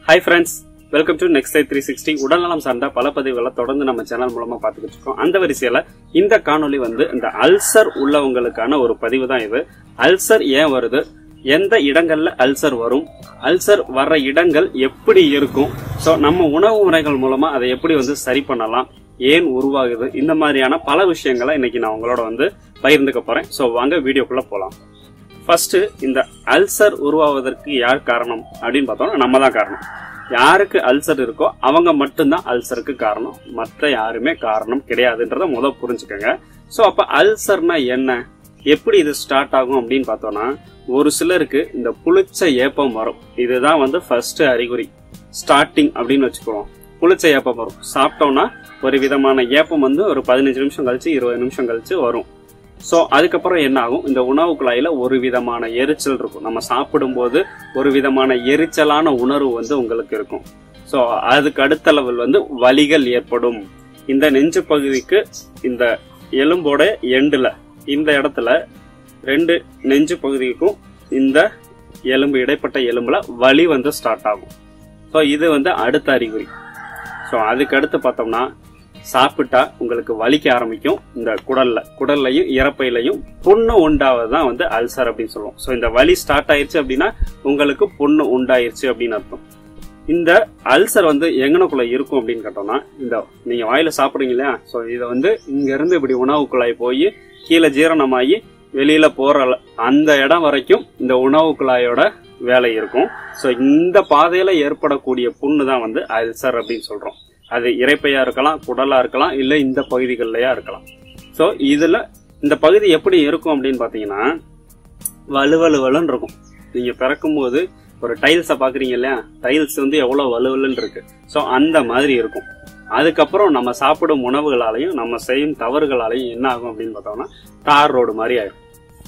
hi friends welcome to next three sixty உடல்நலம் சார்ந்த பல பதிவுகளை தொடர்ந்து நம்ம சேனல் மூலமா பார்த்துக்கிட்டு இருக்கோம் அந்த வரிசையில இந்த காணொளி வந்து இந்த அல்சர் உள்ளவங்களுக்கான ஒரு பதிவு தான் இது அல்சர் ஏன் வருது எந்த இடங்கள்ல அல்சர் வரும் அல்சர் வர்ற இடங்கள் எப்படி இருக்கும் ஸோ நம்ம உணவு முறைகள் மூலமா அதை எப்படி வந்து சரி பண்ணலாம் ஏன் உருவாகுது இந்த மாதிரியான பல விஷயங்களை இன்னைக்கு நான் உங்களோட வந்து பகிர்ந்துக்க போறேன் ஸோ வாங்க வீடியோக்குள்ள போலாம் ஃபர்ஸ்ட் இந்த அல்சர் உருவாவதற்கு யார் காரணம் அப்படின்னு பார்த்தோம்னா நம்ம தான் காரணம் யாருக்கு அல்சர் இருக்கோ அவங்க மட்டும்தான் அல்சருக்கு காரணம் மற்ற யாருமே காரணம் கிடையாதுன்றத முத புரிஞ்சுக்கோங்க ஸோ அப்ப அல்சர்னா என்ன எப்படி இது ஸ்டார்ட் ஆகும் அப்படின்னு பார்த்தோம்னா ஒரு சிலருக்கு இந்த புளிச்ச ஏப்பம் வரும் இதுதான் வந்து ஃபர்ஸ்ட் அறிகுறி ஸ்டார்டிங் அப்படின்னு வச்சுக்குவோம் புளிச்ச ஏப்பம் வரும் சாப்பிட்டோம்னா ஒரு விதமான ஏப்பம் வந்து ஒரு பதினஞ்சு நிமிஷம் கழிச்சு இருபது நிமிஷம் கழிச்சு வரும் ஸோ அதுக்கப்புறம் என்ன ஆகும் இந்த உணவு குழாயில ஒரு விதமான எரிச்சல் இருக்கும் நம்ம சாப்பிடும்போது ஒரு விதமான எரிச்சலான உணர்வு வந்து உங்களுக்கு இருக்கும் ஸோ அதுக்கு அடுத்த லெவல் வந்து வலிகள் ஏற்படும் இந்த நெஞ்சு பகுதிக்கு இந்த எலும்போட எண்டுல இந்த இடத்துல ரெண்டு நெஞ்சு பகுதிக்கும் இந்த எலும்பு இடைப்பட்ட எலும்புல வலி வந்து ஸ்டார்ட் ஆகும் ஸோ இது வந்து அடுத்த அறிகுறி ஸோ அதுக்கு அடுத்து பார்த்தோம்னா சாப்பிட்டா உங்களுக்கு வலிக்க ஆரம்பிக்கும் இந்த குடல்ல குடல்லையும் இறப்பையிலையும் புண்ணு உண்டாவது தான் வந்து அல்சர் அப்படின்னு சொல்லுவோம் ஸோ இந்த வலி ஸ்டார்ட் ஆயிருச்சு அப்படின்னா உங்களுக்கு புண்ணு உண்டாயிருச்சு அப்படின்னு அர்த்தம் இந்த அல்சர் வந்து எங்கனக்குள்ள இருக்கும் அப்படின்னு கேட்டோம்னா இந்த நீங்க வாயில சாப்பிடுறீங்க இல்லையா ஸோ இதை வந்து இங்க இருந்து இப்படி உணவு குழாய் போய் கீழே ஜீரணமாகி வெளியில போற அள- அந்த இடம் வரைக்கும் இந்த உணவு குழாயோட வேலை இருக்கும் ஸோ இந்த பாதையில ஏற்படக்கூடிய புண்ணு தான் வந்து அல்சர் அப்படின்னு சொல்றோம் அது இறைப்பையா இருக்கலாம் குடலா இருக்கலாம் இல்ல இந்த பகுதிகள்லயா இருக்கலாம் ஸோ இதுல இந்த பகுதி எப்படி இருக்கும் அப்படின்னு பாத்தீங்கன்னா வலுவலுவலுன்னு இருக்கும் நீங்க பிறக்கும்போது ஒரு டைல்ஸை பாக்குறீங்க இல்லையா டைல்ஸ் வந்து எவ்வளவு வலுவலுன்னு இருக்கு ஸோ அந்த மாதிரி இருக்கும் அதுக்கப்புறம் நம்ம சாப்பிடும் உணவுகளாலையும் நம்ம செய்யும் தவறுகளாலையும் என்ன ஆகும் அப்படின்னு பார்த்தோம்னா தார் ரோடு மாதிரி ஆயிடும்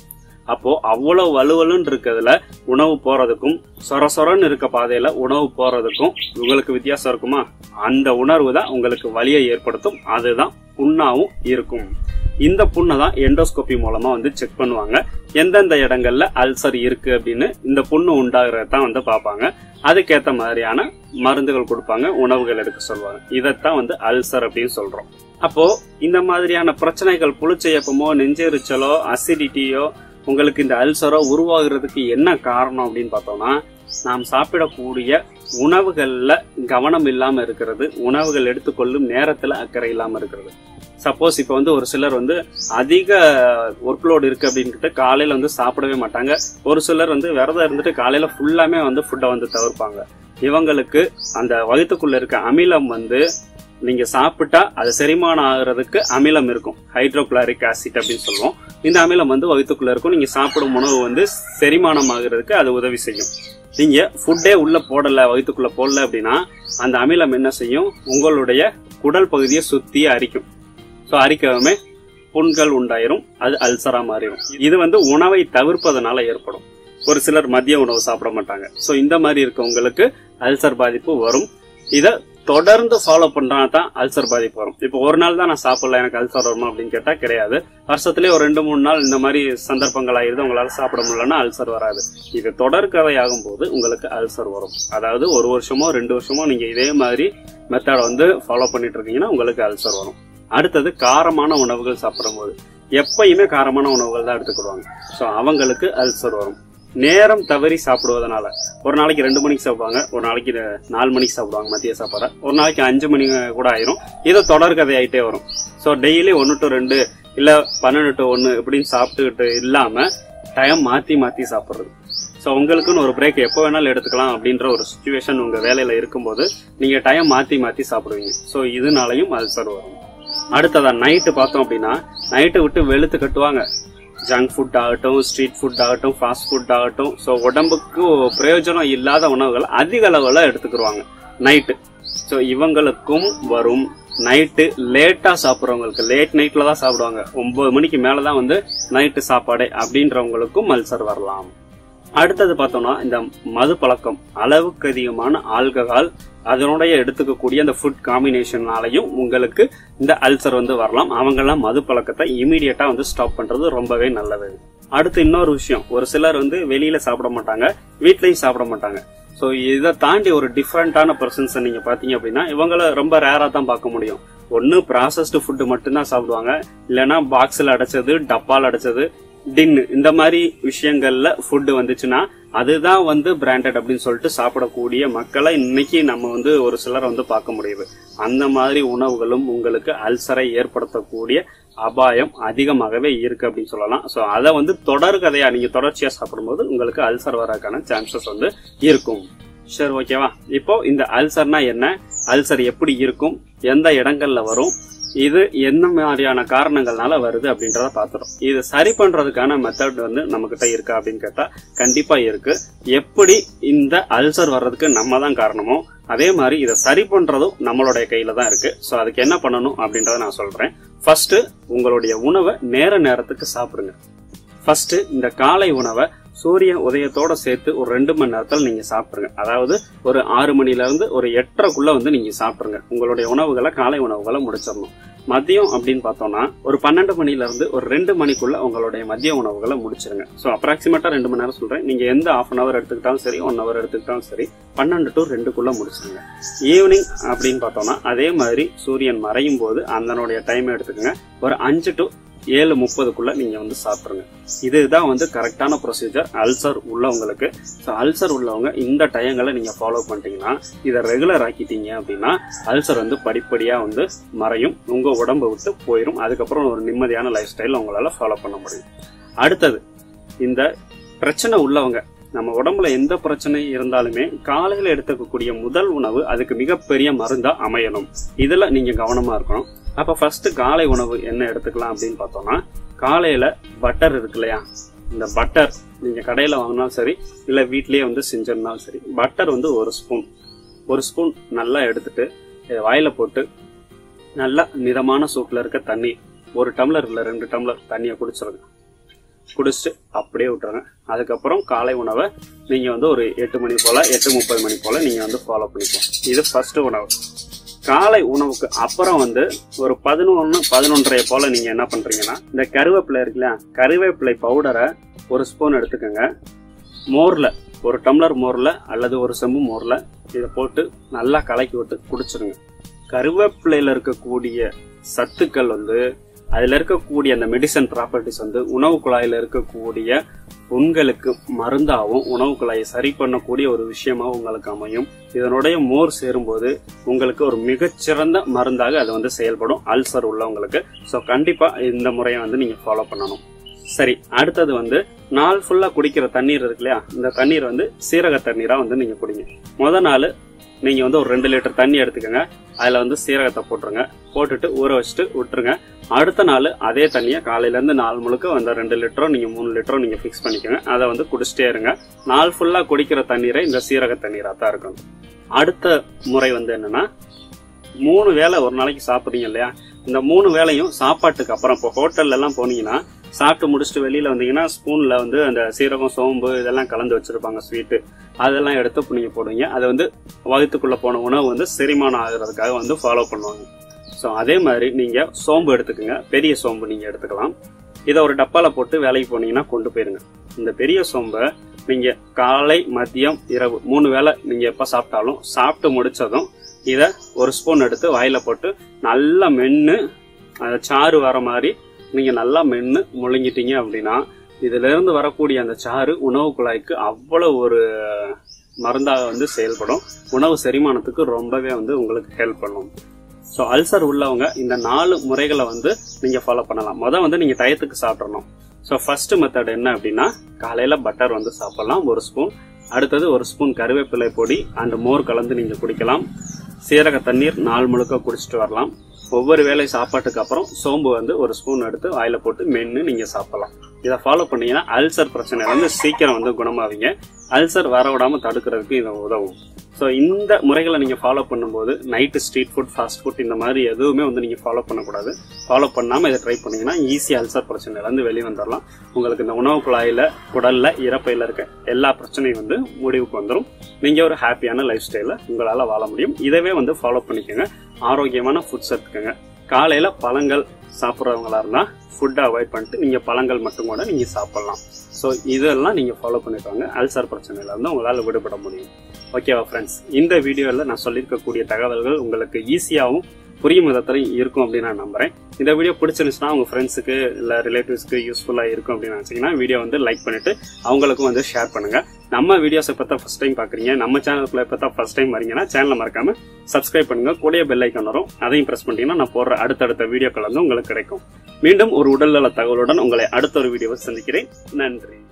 அப்போ அவ்வளவு வலுவலுன்னு இருக்கிறதுல உணவு போறதுக்கும் சொர சொரன்னு இருக்க பாதையில உணவு போறதுக்கும் உங்களுக்கு வித்தியாசம் இருக்குமா அந்த உணர்வு தான் உங்களுக்கு வலியை ஏற்படுத்தும் அதுதான் புண்ணாவும் இருக்கும் இந்த புண்ணை தான் எண்டோஸ்கோபி மூலமா வந்து செக் பண்ணுவாங்க எந்தெந்த இடங்கள்ல அல்சர் இருக்கு அப்படின்னு இந்த புண்ணு உண்டாகிறத தான் வந்து பார்ப்பாங்க அதுக்கேத்த மாதிரியான மருந்துகள் கொடுப்பாங்க உணவுகள் எடுக்க சொல்லுவாங்க இதைத்தான் வந்து அல்சர் அப்படின்னு சொல்றோம் அப்போ இந்த மாதிரியான பிரச்சனைகள் புளிச்சையப்பமோ நெஞ்செரிச்சலோ அசிடிட்டியோ உங்களுக்கு இந்த அல்சரோ உருவாகிறதுக்கு என்ன காரணம் அப்படின்னு பார்த்தோம்னா நாம் சாப்பிடக்கூடிய உணவுகள்ல கவனம் இல்லாம இருக்கிறது உணவுகள் எடுத்துக்கொள்ளும் நேரத்துல அக்கறை இல்லாம இருக்கிறது சப்போஸ் இப்ப வந்து ஒரு சிலர் வந்து அதிக ஒர்க் லோடு இருக்கு அப்படின்ட்டு காலையில வந்து சாப்பிடவே மாட்டாங்க ஒரு சிலர் வந்து விரதம் இருந்துட்டு காலையில ஃபுல்லாமே வந்து ஃபுட்டை வந்து தவிர்ப்பாங்க இவங்களுக்கு அந்த வயிற்றுக்குள்ள இருக்க அமிலம் வந்து நீங்க சாப்பிட்டா அது செரிமானம் ஆகுறதுக்கு அமிலம் இருக்கும் ஹைட்ரோகுளாரிக் ஆசிட் அப்படின்னு சொல்லுவோம் இந்த அமிலம் வந்து வயிற்றுக்குள்ள இருக்கும் நீங்க சாப்பிடும் உணவு வந்து செரிமானம் ஆகுறதுக்கு அது உதவி செய்யும் நீங்க ஃபுட்டே உள்ள போடல வயிற்றுக்குள்ள போடல அப்படின்னா அந்த அமிலம் என்ன செய்யும் உங்களுடைய குடல் பகுதியை சுத்தி அரிக்கும் ஸோ அரிக்கவுமே புண்கள் உண்டாயிரும் அது அல்சரா மாறிடும் இது வந்து உணவை தவிர்ப்பதனால ஏற்படும் ஒரு சிலர் மதிய உணவு சாப்பிட மாட்டாங்க ஸோ இந்த மாதிரி இருக்கவங்களுக்கு அல்சர் பாதிப்பு வரும் இதை தொடர்ந்து ஃபாலோ பண்றா தான் அல்சர் பாதிப்பு வரும் இப்போ ஒரு நாள் தான் நான் சாப்பிடல எனக்கு அல்சர் வருமா அப்படின்னு கேட்டா கிடையாது வருஷத்துலயே ஒரு ரெண்டு மூணு நாள் இந்த மாதிரி சந்தர்ப்பங்கள் ஆயிருது உங்களால சாப்பிட முடியலன்னா அல்சர் வராது இது தொடர்கதை ஆகும்போது உங்களுக்கு அல்சர் வரும் அதாவது ஒரு வருஷமோ ரெண்டு வருஷமோ நீங்க இதே மாதிரி மெத்தடை வந்து ஃபாலோ பண்ணிட்டு இருக்கீங்கன்னா உங்களுக்கு அல்சர் வரும் அடுத்தது காரமான உணவுகள் சாப்பிடும்போது எப்பயுமே காரமான உணவுகள் தான் எடுத்துக்கிடுவாங்க ஸோ அவங்களுக்கு அல்சர் வரும் நேரம் தவறி சாப்பிடுவதனால ஒரு நாளைக்கு ரெண்டு மணிக்கு சாப்பிடுவாங்க ஒரு நாளைக்கு ந- நாலு மணிக்கு சாப்பிடுவாங்க மதிய சாப்பாடை ஒரு நாளைக்கு அஞ்சு மணி கூட ஆயிரும் இது தொடர்கதை ஆயிட்டே வரும் ஸோ டெய்லி ஒன்று டு ரெண்டு இல்ல பன்னெண்டு டு ஒன்று இப்படின்னு சாப்பிட்டுக்கிட்டு இல்லாம டைம் மாத்தி மாத்தி சாப்பிடுறது ஸோ உங்களுக்குன்னு ஒரு பிரேக் எப்போ வேணாலும் எடுத்துக்கலாம் அப்படின்ற ஒரு சுச்சுவேஷன் உங்க வேலையில இருக்கும்போது நீங்க டைம் மாத்தி மாத்தி சாப்பிடுவீங்க ஸோ இதனாலையும் அல்சர் வரும் அடுத்ததா நைட்டு பார்த்தோம் அப்படின்னா நைட்டு விட்டு வெளுத்து கட்டுவாங்க ஜங்க் ஃபுட் ஆகட்டும் ஸ்ட்ரீட் ஃபுட் ஆகட்டும் ஃபாஸ்ட் ஃபுட் ஆகட்டும் ஸோ உடம்புக்கு பிரயோஜனம் இல்லாத உணவுகள் அதிக அளவில் எடுத்துக்கிடுவாங்க நைட்டு ஸோ இவங்களுக்கும் வரும் நைட்டு லேட்டா சாப்பிட்றவங்களுக்கு லேட் நைட்ல தான் சாப்பிடுவாங்க ஒன்பது மணிக்கு மேல தான் வந்து நைட்டு சாப்பாடு அப்படின்றவங்களுக்கும் அல்சர் வரலாம் அடுத்தது பார்த்தோம்னா இந்த மது பழக்கம் அளவுக்கு அதிகமான ஆல்கஹால் அதனுடைய எடுத்துக்கக்கூடிய அந்த ஃபுட் காம்பினேஷனாலையும் உங்களுக்கு இந்த அல்சர் வந்து வரலாம் அவங்கெல்லாம் மது பழக்கத்தை இமீடியட்டா வந்து ஸ்டாப் பண்றது ரொம்பவே நல்லது அடுத்து இன்னொரு விஷயம் ஒரு சிலர் வந்து வெளியில சாப்பிட மாட்டாங்க வீட்லயும் சாப்பிட மாட்டாங்க ஸோ இதை தாண்டி ஒரு டிஃப்ரெண்டான பர்சன்ஸை நீங்க பாத்தீங்க அப்படின்னா இவங்கள ரொம்ப ரேரா தான் பார்க்க முடியும் ஒன்னு ப்ராசஸ்டு ஃபுட்டு மட்டும்தான் சாப்பிடுவாங்க இல்லைன்னா பாக்ஸ்ல அடைச்சது டப்பால் அடைச்சது டின்னு இந்த மாதிரி விஷயங்கள்ல ஃபுட்டு வந்துச்சுன்னா அதுதான் வந்து பிராண்டட் அப்படின்னு சொல்லிட்டு சாப்பிடக்கூடிய மக்களை இன்னைக்கு நம்ம வந்து ஒரு சிலரை வந்து பார்க்க முடியுது அந்த மாதிரி உணவுகளும் உங்களுக்கு அல்சரை ஏற்படுத்தக்கூடிய அபாயம் அதிகமாகவே இருக்கு அப்படின்னு சொல்லலாம் ஸோ அதை வந்து தொடர் கதையா நீங்க தொடர்ச்சியா சாப்பிடும்போது உங்களுக்கு அல்சர் வரக்கான சான்சஸ் வந்து இருக்கும் சரி ஓகேவா இப்போ இந்த அல்சர்னா என்ன அல்சர் எப்படி இருக்கும் எந்த இடங்கள்ல வரும் இது என்ன மாதிரியான காரணங்கள்னால வருது அப்படின்றத பார்த்துடும் இது சரி பண்றதுக்கான மெத்தட் வந்து நம்ம கிட்ட இருக்கா அப்படின்னு கேட்டா கண்டிப்பா இருக்கு எப்படி இந்த அல்சர் வர்றதுக்கு நம்ம தான் காரணமோ அதே மாதிரி இதை சரி பண்றதும் நம்மளுடைய கையில தான் இருக்கு ஸோ அதுக்கு என்ன பண்ணணும் அப்படின்றத நான் சொல்றேன் ஃபர்ஸ்ட் உங்களுடைய உணவை நேர நேரத்துக்கு சாப்பிடுங்க ஃபர்ஸ்ட் இந்த காலை உணவை சூரிய உதயத்தோட சேர்த்து ஒரு ரெண்டு மணி நேரத்தில் நீங்க சாப்பிடுங்க அதாவது ஒரு ஆறு மணில இருந்து ஒரு எட்டரைக்குள்ள வந்து நீங்க சாப்பிடுங்க உங்களுடைய உணவுகளை காலை உணவுகளை முடிச்சிடணும் மதியம் அப்படின்னு பார்த்தோம்னா ஒரு பன்னெண்டு மணில இருந்து ஒரு ரெண்டு மணிக்குள்ள உங்களுடைய மதிய உணவுகளை முடிச்சிருங்க ஸோ அப்ராக்சிமேட்டா ரெண்டு மணி நேரம் சொல்றேன் நீங்க எந்த ஆஃப் அன் அவர் எடுத்துக்கிட்டாலும் சரி ஒன் ஹவர் எடுத்துக்கிட்டாலும் சரி பன்னெண்டு டு ரெண்டுக்குள்ள முடிச்சிருங்க ஈவினிங் அப்படின்னு பார்த்தோம்னா அதே மாதிரி சூரியன் மறையும் போது அதனுடைய டைம் எடுத்துக்கோங்க ஒரு அஞ்சு டு ஏழு முப்பதுக்குள்ள நீங்க வந்து சாப்பிடுங்க இதுதான் வந்து கரெக்டான ப்ரொசீஜர் அல்சர் உள்ளவங்களுக்கு ஸோ அல்சர் உள்ளவங்க இந்த டயங்களை நீங்க ஃபாலோ பண்ணிட்டீங்கன்னா இதை ரெகுலர் ஆக்கிட்டீங்க அப்படின்னா அல்சர் வந்து படிப்படியா வந்து மறையும் உங்க உடம்பை விட்டு போயிடும் அதுக்கப்புறம் ஒரு நிம்மதியான லைஃப் ஸ்டைல் உங்களால ஃபாலோ பண்ண முடியும் அடுத்தது இந்த பிரச்சனை உள்ளவங்க நம்ம உடம்புல எந்த பிரச்சனை இருந்தாலுமே காலையில எடுத்துக்கக்கூடிய முதல் உணவு அதுக்கு மிகப்பெரிய மருந்தா அமையணும் இதுல நீங்க கவனமா இருக்கணும் அப்ப ஃபர்ஸ்ட் காலை உணவு என்ன எடுத்துக்கலாம் அப்படின்னு பார்த்தோம்னா காலையில பட்டர் இருக்கு இல்லையா இந்த பட்டர் நீங்க கடையில வாங்கினாலும் சரி இல்ல வீட்லயே வந்து செஞ்சிருந்தாலும் சரி பட்டர் வந்து ஒரு ஸ்பூன் ஒரு ஸ்பூன் நல்லா எடுத்துட்டு இதை வாயில போட்டு நல்லா மிதமான சூட்ல இருக்க தண்ணி ஒரு டம்ளர் இல்ல ரெண்டு டம்ளர் தண்ணியை குடிச்சிருங்க குடிச்சிட்டு அப்படியே விட்டுருங்க அதுக்கப்புறம் காலை உணவை நீங்க வந்து ஒரு எட்டு மணி போல எட்டு முப்பது மணி போல நீங்க வந்து ஃபாலோ பண்ணிக்கலாம் இது ஃபர்ஸ்ட் உணவு காலை உணவுக்கு அப்புறம் வந்து ஒரு பதினொன்னு பதினொன்றரை போல நீங்க என்ன பண்றீங்கன்னா இந்த கருவேப்பிலை இருக்குல்ல கருவேப்பிலை பவுடரை ஒரு ஸ்பூன் எடுத்துக்கோங்க மோர்ல ஒரு டம்ளர் மோர்ல அல்லது ஒரு செம்பு மோர்ல இதை போட்டு நல்லா கலக்கி விட்டு குடிச்சிருங்க கருவேப்பிலையில இருக்கக்கூடிய சத்துக்கள் வந்து அதுல இருக்கக்கூடிய அந்த மெடிசன் ப்ராப்பர்ட்டிஸ் வந்து உணவு குழாயில இருக்கக்கூடிய புண்களுக்கு மருந்தாகவும் உணவு குழாயை சரி பண்ணக்கூடிய ஒரு விஷயமா உங்களுக்கு அமையும் இதனுடைய மோர் சேரும்போது உங்களுக்கு ஒரு மிகச்சிறந்த மருந்தாக அது வந்து செயல்படும் அல்சர் உள்ளவங்களுக்கு ஸோ கண்டிப்பா இந்த முறையை வந்து நீங்க ஃபாலோ பண்ணணும் சரி அடுத்தது வந்து நாள் ஃபுல்லா குடிக்கிற தண்ணீர் இருக்கு இல்லையா இந்த தண்ணீர் வந்து சீரக தண்ணீரா வந்து நீங்க குடிங்க முத நாள் நீங்க வந்து ஒரு ரெண்டு லிட்டர் தண்ணி எடுத்துக்கோங்க அதுல வந்து சீரகத்தை போட்டுருங்க போட்டுட்டு ஊற வச்சுட்டு விட்டுருங்க அடுத்த நாள் அதே தண்ணியை காலையில இருந்து நாள் முழுக்க அந்த ரெண்டு லிட்டரோ நீங்க மூணு லிட்டரோ நீங்க ஃபிக்ஸ் பண்ணிக்கோங்க அதை வந்து குடிச்சிட்டே இருங்க நாள் ஃபுல்லா குடிக்கிற தண்ணீரை இந்த சீரக தண்ணீரா தான் இருக்கணும் அடுத்த முறை வந்து என்னன்னா மூணு வேளை ஒரு நாளைக்கு சாப்பிடுறீங்க இல்லையா இந்த மூணு வேளையும் சாப்பாட்டுக்கு அப்புறம் இப்போ ஹோட்டல்ல எல்லாம் போனீங்கன்னா சாப்பிட்டு முடிச்சுட்டு வெளியில வந்தீங்கன்னா ஸ்பூன்ல வந்து அந்த சீரகம் சோம்பு இதெல்லாம் கலந்து வச்சிருப்பாங்க ஸ்வீட்டு அதெல்லாம் எடுத்து நீங்க போடுவீங்க அது வந்து வகுத்துக்குள்ள போன உணவு வந்து செரிமானம் ஆகுறதுக்காக வந்து ஃபாலோ பண்ணுவாங்க ஸோ அதே மாதிரி நீங்க சோம்பு எடுத்துக்கோங்க பெரிய சோம்பு நீங்க எடுத்துக்கலாம் இதை ஒரு டப்பால போட்டு வேலைக்கு போனீங்கன்னா கொண்டு போயிருங்க இந்த பெரிய சோம்பை நீங்க காலை மதியம் இரவு மூணு வேளை நீங்க எப்ப சாப்பிட்டாலும் சாப்பிட்டு முடிச்சதும் இதை ஒரு ஸ்பூன் எடுத்து வாயில போட்டு நல்லா மென்னு அந்த சாறு வர மாதிரி நீங்க நல்லா மென்னு முழுங்கிட்டீங்க அப்படின்னா இதுல இருந்து வரக்கூடிய அந்த சாறு உணவு குழாய்க்கு அவ்வளவு ஒரு மருந்தாக வந்து செயல்படும் உணவு செரிமானத்துக்கு ரொம்பவே வந்து உங்களுக்கு ஹெல்ப் பண்ணும் ஸோ அல்சர் உள்ளவங்க இந்த நாலு முறைகளை வந்து நீங்க ஃபாலோ பண்ணலாம் முத வந்து நீங்க டயத்துக்கு சாப்பிடணும் ஸோ ஃபர்ஸ்ட் மெத்தட் என்ன அப்படின்னா காலையில பட்டர் வந்து சாப்பிடலாம் ஒரு ஸ்பூன் அடுத்தது ஒரு ஸ்பூன் கருவேப்பிலை பொடி அண்ட் மோர் கலந்து நீங்க குடிக்கலாம் சீரக தண்ணீர் நாள் முழுக்க குடிச்சிட்டு வரலாம் ஒவ்வொரு வேளை சாப்பாட்டுக்கு அப்புறம் சோம்பு வந்து ஒரு ஸ்பூன் எடுத்து வாயில போட்டு மென்னு நீங்க சாப்பிடலாம் இதை ஃபாலோ பண்ணீங்கன்னா அல்சர் பிரச்சனை வந்து சீக்கிரம் வந்து குணமாவீங்க அல்சர் வர விடாம தடுக்கிறதுக்கு இது உதவும் ஸோ இந்த முறைகளை நீங்க ஃபாலோ பண்ணும்போது night street food fast food இந்த மாதிரி எதுவுமே வந்து நீங்க ஃபாலோ பண்ணக்கூடாது ஃபாலோ பண்ணாம இதை ட்ரை பண்ணீங்கன்னா ஈஸியாக அல்சர் பிரச்சனையில இருந்து வெளியே வந்துடலாம் உங்களுக்கு இந்த உணவு குழாயில குடல்ல இறப்பையில இருக்க எல்லா பிரச்சனையும் வந்து முடிவுக்கு வந்துடும் நீங்க ஒரு ஹாப்பியான லைஃப் ஸ்டைல உங்களால வாழ முடியும் இதவே வந்து ஃபாலோ பண்ணிக்கோங்க ஆரோக்கியமான ஃபுட்ஸ் எடுத்துக்கோங்க காலையில பழங்கள் சாப்பிட்றவங்களா இருந்தா ஃபுட்டை அவாய்ட் பண்ணிட்டு நீங்க பழங்கள் மட்டும் கூட நீங்க சாப்பிடலாம் ஸோ இதெல்லாம் நீங்க ஃபாலோ பண்ணிக்கோங்க அல்சர் பிரச்சனையில இருந்து உங்களால விடுபட முடியும் ஓகேவா ஃப்ரெண்ட்ஸ் இந்த வீடியோவில் நான் சொல்லியிருக்கக்கூடிய தகவல்கள் உங்களுக்கு ஈஸியாகவும் புரியும் விதத்திலையும் இருக்கும் அப்படின்னு நான் நம்புறேன் இந்த வீடியோ பிடிச்சிருந்துச்சுன்னா உங்க ஃப்ரெண்ட்ஸுக்கு இல்ல ரிலேட்டிவ்ஸ்க்கு யூஸ்ஃபுல்லா இருக்கும் அப்படின்னு நினைச்சீங்கன்னா வீடியோ வந்து லைக் பண்ணிட்டு அவங்களுக்கும் வந்து ஷேர் பண்ணுங்க நம்ம வீடியோஸ் இப்போ தான் ஃபர்ஸ்ட் டைம் பாக்குறீங்க நம்ம சேனலுக்குள்ள இப்போ தான் ஃபர்ஸ்ட் டைம் வரீங்கன்னா சேனலை மறக்காம சப்ஸ்கிரைப் பண்ணுங்க கூடிய பெல் ஐக்கான் வரும் அதையும் பிரஸ் பண்ணிட்டீங்கன்னா நான் போடுற அடுத்தடுத்த வீடியோக்கள் வந்து உங்களுக்கு கிடைக்கும் மீண்டும் ஒரு உடல்நல தகவலுடன் உங்களை அடுத்த ஒரு வீடியோவை சந்திக்கிறேன் நன்றி